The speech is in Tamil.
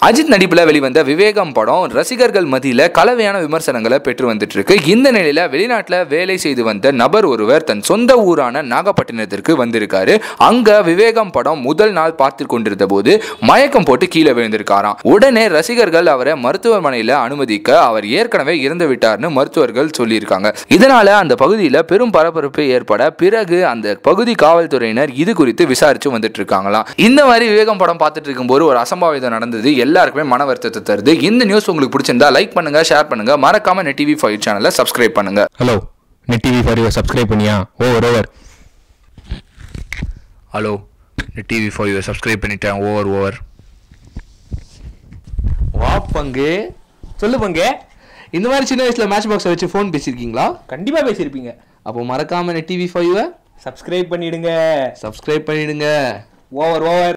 அஜித் நடிப்பில் வெளிவந்த விவேகம் படம் ரசிகர்கள் மத்தியில் கலவையான விமர்சனங்களை பெற்று வந்துட்டு இருக்கு இந்த நிலையில வெளிநாட்டில் வேலை செய்து வந்த நபர் ஒருவர் தன் சொந்த ஊரான நாகப்பட்டினத்திற்கு வந்திருக்காரு அங்க விவேகம் படம் முதல் நாள் பார்த்து கொண்டிருந்த போது மயக்கம் போட்டு கீழே விழுந்திருக்காராம் உடனே ரசிகர்கள் அவரை மருத்துவமனையில் அனுமதிக்க அவர் ஏற்கனவே இறந்து விட்டார்னு மருத்துவர்கள் சொல்லியிருக்காங்க இதனால அந்த பகுதியில் பெரும் பரபரப்பு ஏற்பட பிறகு அந்த பகுதி காவல்துறையினர் இது குறித்து விசாரிச்சு வந்துட்டு இருக்காங்களாம் இந்த மாதிரி விவேகம் படம் பார்த்துட்டு இருக்கும்போது ஒரு அசம்பாவிதம் நடந்தது எல்லாருக்குமே மன வருத்தத்தை தருது இந்த நியூஸ் உங்களுக்கு பிடிச்சிருந்தா லைக் பண்ணுங்க ஷேர் பண்ணுங்க மறக்காம நெட் டிவி ஃபைவ் சேனலை சப்ஸ்கிரைப் பண்ணுங்க hello net TV for you subscribe பண்ணியா over over hello net TV five subscribe பண்ணிட்டேன் ஓவர் ஓவர் வா பங்கு சொல்லு பங்கு இந்த மாதிரி சின்ன வயசுல மேட்ச் பாக்ஸை வச்சு ஃபோன் பேசியிருக்கீங்களா கண்டிப்பா பேசியிருப்பீங்க அப்போ மறக்காம நெட் டிவி ஃபைவ் சப்ஸ்கிரைப் பண்ணிடுங்க சப்ஸ்கிரைப் பண்ணிடுங்க ஓவர் ஓவர்